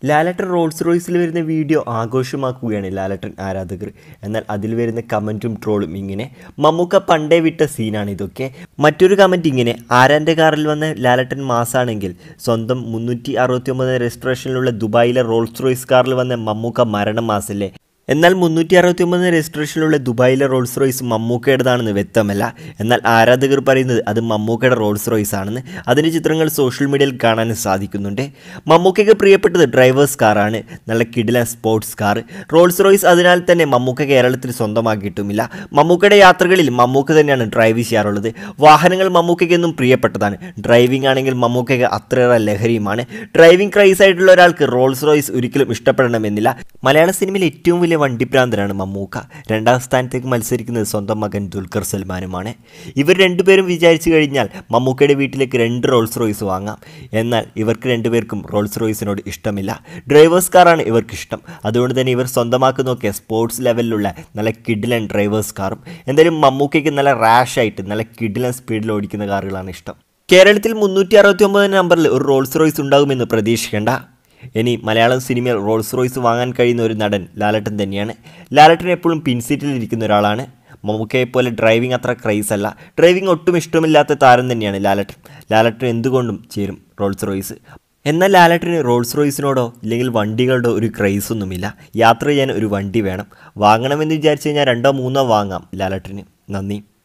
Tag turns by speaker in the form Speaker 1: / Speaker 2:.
Speaker 1: Lalettan Rolls റോയ്സിൽ വരുന്ന video ആഘോഷമാക്കുകയാണ് Lalettan ആരാധകർ എന്നാൽ അതിൽ വരുന്ന കമൻറ്റും ട്രോളും ഇങ്ങനെ മമ്മൂക്ക പണ്ടേ വിട്ട സീനാണ് ഇതൊക്കെ മറ്റൊരു കമൻറ്റ് ഇങ്ങനെ ആരാൻ്റെ കാറിൽ വന്ന ലാലട്ടൻ മാസാണെങ്കിൽ സ്വന്തം മുന്നൂറ്റി അറുപത്തി ഒമ്പത് രജിസ്ട്രേഷനിലുള്ള ദുബായിലെ റോൾസ് റോയ്സ് കാറിൽ വന്ന മമ്മൂക്ക മരണം മാസല്ലേ എന്നാൽ മുന്നൂറ്റി അറുപത്തി ഒമ്പത് രജിസ്ട്രേഷനിലുള്ള ദുബായിലെ റോൾസ് റോയ്സ് മമ്മൂക്കയുടേതാണെന്ന് വ്യക്തമല്ല എന്നാൽ ആരാധകർ പറയുന്നത് അത് മമ്മൂക്കയുടെ റോൾസ് റോയ്സ് ആണെന്ന് അതിൻ്റെ ചിത്രങ്ങൾ സോഷ്യൽ മീഡിയയിൽ കാണാൻ സാധിക്കുന്നുണ്ട് മമ്മൂക്കയ്ക്ക് പ്രിയപ്പെട്ടത് ഡ്രൈവേഴ്സ് കാറാണ് നല്ല കിടില സ്പോർട്സ് കാർ റോൾസ് റോയ്സ് അതിനാൽ തന്നെ മമ്മൂക്ക കേരളത്തിൽ സ്വന്തമാക്കിയിട്ടുമില്ല മമ്മൂക്കയുടെ യാത്രകളിൽ മമ്മൂക്ക തന്നെയാണ് ഡ്രൈവ് ചെയ്യാറുള്ളത് വാഹനങ്ങൾ മമ്മൂക്കയ്ക്ക് എന്നും പ്രിയപ്പെട്ടതാണ് ഡ്രൈവിംഗ് ആണെങ്കിൽ മമ്മൂക്കയ്ക്ക് അത്രയേറെ ലഹരിയുമാണ് ഡ്രൈവിംഗ് ക്രൈസ് ആയിട്ടുള്ള ഒരാൾക്ക് റോൾസ് റോയ്സ് ഒരിക്കലും ഇഷ്ടപ്പെടണമെന്നില്ല മലയാള സിനിമയിൽ ഏറ്റവും വലിയ വണ്ടിപ്രാന്തനാണ് മമ്മൂക്ക രണ്ടാം സ്ഥാനത്തേക്ക് മത്സരിക്കുന്നത് സ്വന്തം മകൻ ദുൽഖർ സൽമാനുമാണ് ഇവർ രണ്ടുപേരും വിചാരിച്ചു കഴിഞ്ഞാൽ മമ്മൂക്കയുടെ വീട്ടിലേക്ക് രണ്ട് റോൾസ് റോയ്സ് വാങ്ങാം എന്നാൽ ഇവർക്ക് രണ്ടുപേർക്കും റോൾസ് റോയ്സിനോട് ഇഷ്ടമില്ല ഡ്രൈവേഴ്സ് കാറാണ് ഇവർക്ക് ഇഷ്ടം അതുകൊണ്ട് തന്നെ ഇവർ സ്വന്തമാക്കുന്നൊക്കെ സ്പോർട്സ് ലെവലിലുള്ള നല്ല കിഡിലൻ ഡ്രൈവേഴ്സ് കാറും എന്തായാലും മമ്മൂക്കയ്ക്ക് നല്ല റാഷായിട്ട് നല്ല കിഡിലൻ സ്പീഡിൽ ഓടിക്കുന്ന കാറുകളാണ് ഇഷ്ടം കേരളത്തിൽ മുന്നൂറ്റി അറുപത്തി ഒമ്പത് നമ്പറിൽ ഒരു റോൾസ് റോയ്സ് ഉണ്ടാകുമെന്ന് പ്രതീക്ഷിക്കേണ്ട ഇനി മലയാളം സിനിമയിൽ റോൾസ് റോയ്സ് വാങ്ങാൻ കഴിയുന്ന ഒരു നടൻ ലാലട്ടൻ തന്നെയാണ് ലാലട്ടൻ എപ്പോഴും പിൻസീറ്റിൽ ഇരിക്കുന്ന ഒരാളാണ് മമ്മൂക്കയെ പോലെ ഡ്രൈവിംഗ് അത്ര ക്രൈസ് അല്ല ഡ്രൈവിംഗ് ഒട്ടും ഇഷ്ടമില്ലാത്ത താരം തന്നെയാണ് ലാലട്ടൻ ലാലട്ടൻ എന്തുകൊണ്ടും ചേരും റോൾസ് റോയ്സ് എന്നാൽ ലാലട്ടന് റോൾസ് റോയ്സിനോടോ ഇല്ലെങ്കിൽ വണ്ടികളുടെ ഒരു ക്രൈസ് ഒന്നുമില്ല യാത്ര ചെയ്യാൻ ഒരു വണ്ടി വേണം വാങ്ങണമെന്ന് വിചാരിച്ചു കഴിഞ്ഞാൽ രണ്ടോ മൂന്നോ വാങ്ങാം ലാലട്ടന് നന്ദി